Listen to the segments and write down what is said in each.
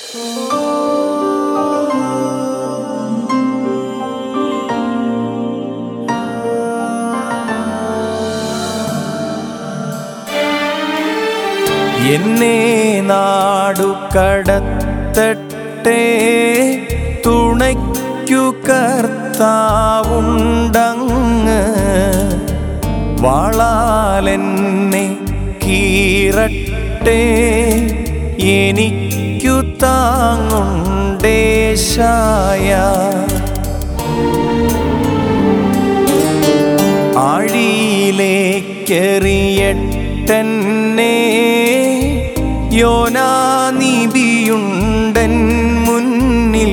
എന്നെ നാടു കടത്തട്ടെ തുണയ്ക്കു കർത്താവുണ്ടങ്ങ് വാളാലെന്നെ കീറട്ടെ എനിക്കു താങ്ങുണ്ടേശായ ആഴിയിലേക്കെറിയട്ടെന്നെ യോനാനിബിയുണ്ടൻ മുന്നിൽ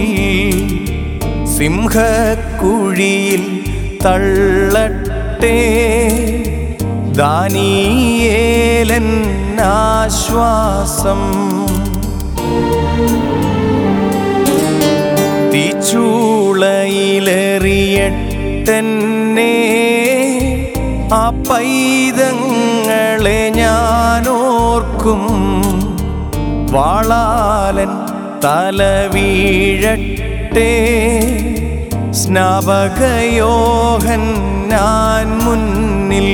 സിംഹക്കുഴിയിൽ തള്ളട്ടെ ദാനിയേലൻ ആശ്വാസം തീച്ചൂളയിലെറിയട്ടെന്നെ ആ പൈതങ്ങളെ ഞാനോർക്കും വാളാലൻ തല വീഴട്ടെ സ്നാപകയോഹൻ ഞാൻ മുന്നിൽ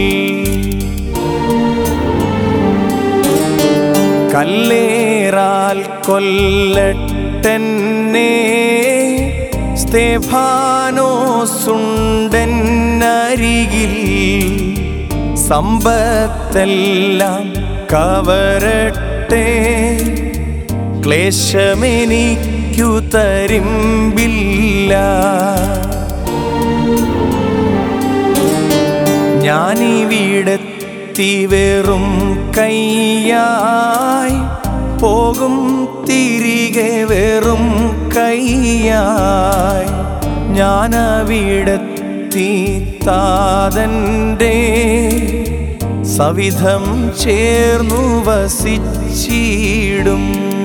കല്ലേറാൽ കൊല്ലട്ടെന്നെ സ്തേഫാനോസുണ്ടരികിൽ സമ്പത്തെല്ലാം കവരട്ടെ ക്ലേശമെനിക്കു തരിമ്പില്ല ഞാനിവിടെത്തി വെറും കയ്യായി പോകും തിരികെ വെറും കയ്യായി ഞാനവിടെത്തി താതൻ്റെ സവിധം ചേർന്നു വസിച്ചിടും